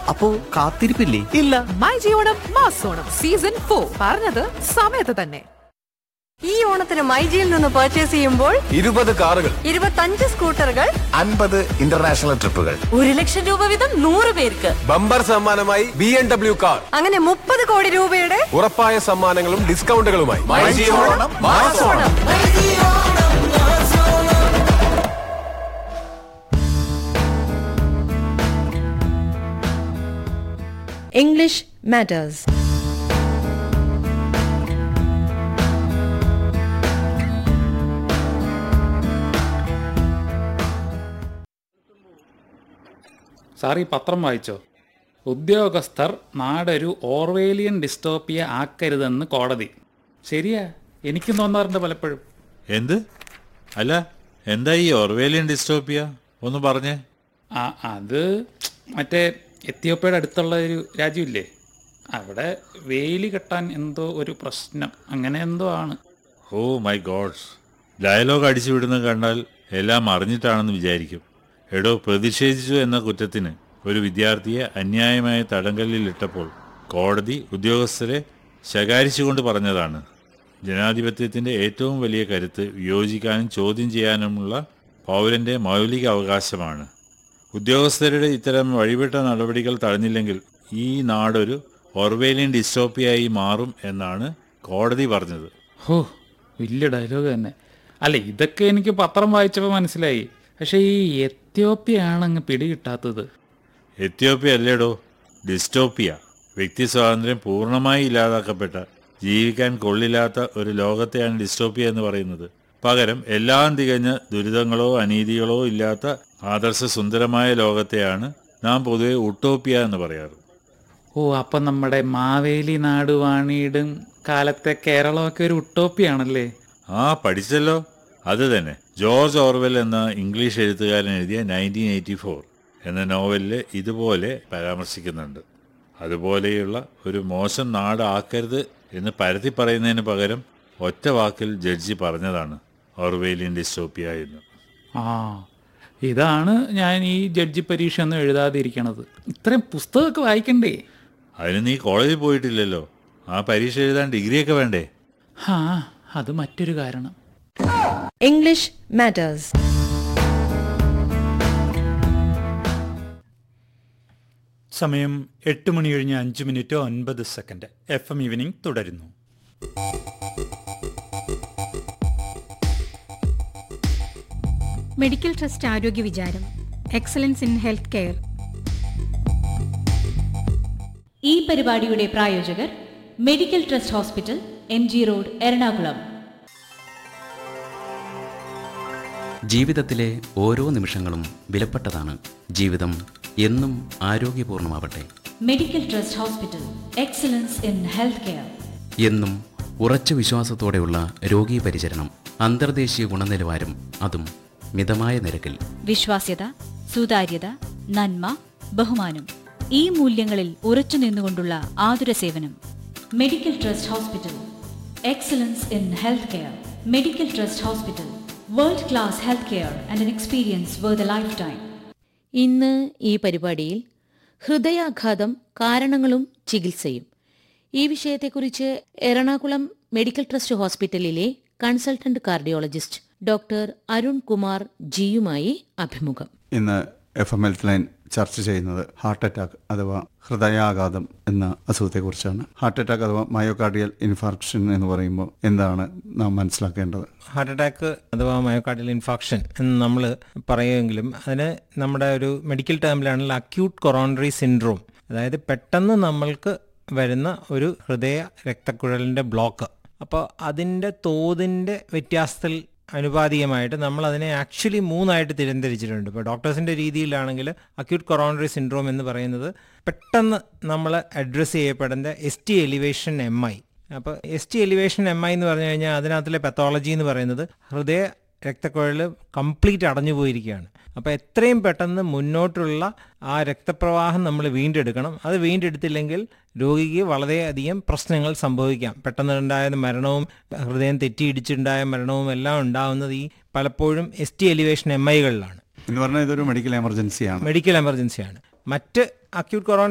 അപ്പോ കാത്തിരിപ്പില്ലേ ഇല്ല മൈ ജിയോണം മാസോണം സീസൺ ഫോർ പറഞ്ഞത് സമയത്ത് തന്നെ ഈ ഓണത്തിന് മൈജിയിൽ നിന്ന് പർച്ചേസ് ചെയ്യുമ്പോൾ ഇരുപത് കാറുകൾ ഇരുപത്തഞ്ച് സ്കൂട്ടറുകൾ അൻപത് ഇന്റർനാഷണൽ ട്രിപ്പുകൾ ഒരു ലക്ഷം രൂപ വീതം നൂറ് പേർക്ക് ബമ്പർ സമ്മാനമായി ബി എം ഡബ്ല്യു കാർ അങ്ങനെ മുപ്പത് കോടി രൂപയുടെ ഉറപ്പായ സമ്മാനങ്ങളും ഡിസ്കൗണ്ടുകളുമായി English matters. സാർ ഈ പത്രം വായിച്ചോ ഉദ്യോഗസ്ഥർ നാടൊരു ഓർവേലിയൻ ഡിസ്റ്റോപ്പിയ ആക്കരുതെന്ന് കോടതി ശരിയാ എനിക്കും തോന്നാറുണ്ട് പലപ്പോഴും എന്ത് അല്ല എന്താ ഈ ഓർവേലിയൻ ഡിസ്റ്റോപ്പിയ ഒന്ന് പറഞ്ഞേ ആ അത് മറ്റേ എത്യോപ്യയുടെ അടുത്തുള്ള ഒരു രാജ്യമില്ലേ അവിടെ വേലി കെട്ടാൻ എന്തോ ഒരു പ്രശ്നം അങ്ങനെ എന്തോ ആണ് ഓ മൈ ഗോഡ്സ് ഡയലോഗ് അടിച്ചു വിടുന്നത് കണ്ടാൽ എല്ലാം അറിഞ്ഞിട്ടാണെന്ന് വിചാരിക്കും എടോ പ്രതിഷേധിച്ചു എന്ന കുറ്റത്തിന് ഒരു വിദ്യാർത്ഥിയെ അന്യായമായ തടങ്കലിലിട്ടപ്പോൾ കോടതി ഉദ്യോഗസ്ഥരെ ശകാരിച്ചുകൊണ്ട് പറഞ്ഞതാണ് ജനാധിപത്യത്തിൻ്റെ ഏറ്റവും വലിയ കരുത്ത് വിയോജിക്കാനും ചോദ്യം ചെയ്യാനുമുള്ള പൗരൻ്റെ മൗലിക അവകാശമാണ് ഉദ്യോഗസ്ഥരുടെ ഇത്തരം വഴിവിട്ട നടപടികൾ തടഞ്ഞില്ലെങ്കിൽ ഈ നാടൊരു ഓർവേലിയൻ ഡിസ്റ്റോപ്പിയായി മാറും എന്നാണ് കോടതി പറഞ്ഞത് ഹോ വലിയ ഡയലോഗ് തന്നെ അല്ല ഇതൊക്കെ എനിക്ക് പത്രം വായിച്ചപ്പോൾ മനസ്സിലായി പക്ഷേ ഈ എത്യോപ്യയാണങ്ങ് പിടികിട്ടാത്തത് എത്യോപ്യ അല്ലേടോ ഡിസ്റ്റോപ്പിയ വ്യക്തി സ്വാതന്ത്ര്യം പൂർണ്ണമായി ഇല്ലാതാക്കപ്പെട്ട ജീവിക്കാൻ കൊള്ളില്ലാത്ത ഒരു ലോകത്തെയാണ് ഡിസ്റ്റോപ്പിയ എന്ന് പറയുന്നത് പകരം എല്ലാം തികഞ്ഞ ദുരിതങ്ങളോ അനീതികളോ ഇല്ലാത്ത ആദർശ സുന്ദരമായ ലോകത്തെയാണ് നാം പൊതുവെ ഉട്ടോപ്പിയ എന്ന് പറയാറ് ഓ അപ്പം നമ്മുടെ മാവേലി നാട് വാണിയിടും കാലത്തെ കേരളമൊക്കെ ഒരു ഉട്ടോപ്പിയാണല്ലേ ആ പഠിച്ചല്ലോ അത് തന്നെ ജോർജ് ഓർവെൽ എന്ന ഇംഗ്ലീഷ് എഴുത്തുകാരൻ എഴുതിയ നയൻറ്റീൻ എയ്റ്റി ഫോർ എന്ന നോവലിൽ ഇതുപോലെ പരാമർശിക്കുന്നുണ്ട് അതുപോലെയുള്ള ഒരു മോശം നാട് ആക്കരുത് എന്ന് പരത്തി പറയുന്നതിന് പകരം ഒറ്റ വാക്കിൽ ജഡ്ജി പറഞ്ഞതാണ് ഓർവേലിയൻ ഡിസ്റ്റോപ്പിയ എന്ന് ആ ഇതാണ് ഞാൻ ഈ ജഡ്ജി പരീക്ഷ ഒന്നും എഴുതാതിരിക്കണത് ഇത്രയും പുസ്തകമൊക്കെ വായിക്കണ്ടേ അതിന് നീ കോളേജിൽ പോയിട്ടില്ലല്ലോ ആ പരീക്ഷ എഴുതാൻ ഡിഗ്രിയൊക്കെ വേണ്ടേ ഹാ അത് മറ്റൊരു കാരണം English matters. സമയം എട്ട് മണി കഴിഞ്ഞ് അഞ്ച് മിനിറ്റ് ഒൻപത് സെക്കൻഡ് എഫ് എം ഈവനിംഗ് തുടരുന്നു മെഡിക്കൽ ട്രസ്റ്റ് ആരോഗ്യ വിചാരം എക്സലൻസ് ഇൻ ഹെൽത്ത് കെയർ ഈ പരിപാടിയുടെ പ്രായോജകർ medical trust hospital M G road Ernakulam ജീവിതത്തിലെ ഓരോ നിമിഷങ്ങളും വിലപ്പെട്ടതാണ് ജീവിതം എന്നും ആരോഗ്യപൂർണമാവട്ടെ medical trust hospital excellence in health care എന്നും ഉറച്ച വിശ്വാസത്തോടെയുള്ള രോഗീ പരിചരണം അന്തർദേശീയ ഗുണനിലവാരം അതും മിതമായ നിരക്കിൽ വിശ്വാസ്യത സുതാര്യത നന്മ ബഹുമാനം ഈ മൂല്യങ്ങളിൽ ഉറച്ചു നിന്നുകൊണ്ടുള്ള ആതുര സേവനം medical trust hospital excellence in health care medical trust hospital world class health care and an experience for the lifetime ഇന്ന് ഈ പരിപാടിയിൽ ഹൃദയാഘാതം കാരണങ്ങളും ചികിത്സയും ഈ വിഷയത്തെക്കുറിച്ച് എറണാകുളം മെഡിക്കൽ ട്രസ്റ്റ് ഹോസ്പിറ്റലിലെ consultant cardiologist doctor Arun Kumar ജിയുമായി അഭിമുഖം ഇന്ന് എഫ് എം ഹെൽത്ത് ലൈൻ ചർച്ച ചെയ്യുന്നത് ഹാർട്ട് അറ്റാക്ക് അഥവാ ഹൃദയാഘാതം എന്ന അസുഖത്തെക്കുറിച്ചാണ് ഹാർട്ട് അറ്റാക്ക് അഥവാ മയോകാർഡിയൽ ഇൻഫാർക്ഷൻ എന്ന് പറയുമ്പോൾ എന്താണ് നാം മനസ്സിലാക്കേണ്ടത് ഹാർട്ട് അറ്റാക്ക് അഥവാ മയോകാർഡിയൽ ഇൻഫാക്ഷൻ എന്ന് നമ്മൾ പറയുമെങ്കിലും അതിന് നമ്മുടെ ഒരു മെഡിക്കൽ ടേമിലാണെങ്കിൽ അക്യൂട്ട് കൊറോണറി സിൻഡ്രോം അതായത് പെട്ടെന്ന് നമ്മൾക്ക് വരുന്ന ഒരു ഹൃദയ രക്തക്കുഴലിൻ്റെ ബ്ലോക്ക് അപ്പോൾ അതിൻ്റെ തോതിൻ്റെ വ്യത്യാസത്തിൽ അനുപാതികമായിട്ട് നമ്മൾ അതിനെ ആക്ച്വലി മൂന്നായിട്ട് തിരംതിരിച്ചിട്ടുണ്ട് ഇപ്പോൾ ഡോക്ടേഴ്സിൻ്റെ രീതിയിലാണെങ്കിൽ അക്യൂട്ട് കൊറോണറി സിൻഡ്രോം എന്ന് പറയുന്നത് പെട്ടെന്ന് നമ്മൾ അഡ്രസ്സ് ചെയ്യപ്പെടേണ്ട S T elevation M I അപ്പോൾ S T elevation M I എന്ന് പറഞ്ഞു കഴിഞ്ഞാൽ അതിനകത്തിലെ പെത്തോളജി എന്ന് പറയുന്നത് ഹൃദയ രക്തക്കുഴൽ കംപ്ലീറ്റ് അടഞ്ഞു പോയിരിക്കുകയാണ് അപ്പോൾ എത്രയും പെട്ടെന്ന് മുന്നോട്ടുള്ള ആ രക്തപ്രവാഹം നമ്മൾ വീണ്ടെടുക്കണം അത് വീണ്ടെടുത്തില്ലെങ്കിൽ രോഗിക്ക് വളരെയധികം പ്രശ്നങ്ങൾ സംഭവിക്കാം പെട്ടെന്ന് ഉണ്ടായ മരണവും ഹൃദയം തെറ്റിയിടിച്ചുണ്ടായ മരണവും എല്ലാം ഉണ്ടാവുന്നത് ഈ പലപ്പോഴും എസ് ടി എലിവേഷൻ എം ഐകളിലാണ് എന്ന് പറഞ്ഞാൽ ഇതൊരു മെഡിക്കൽ എമർജൻസിയാണ് മെഡിക്കൽ എമർജൻസിയാണ് മറ്റ് അക്യൂട്ട് കൊറോണ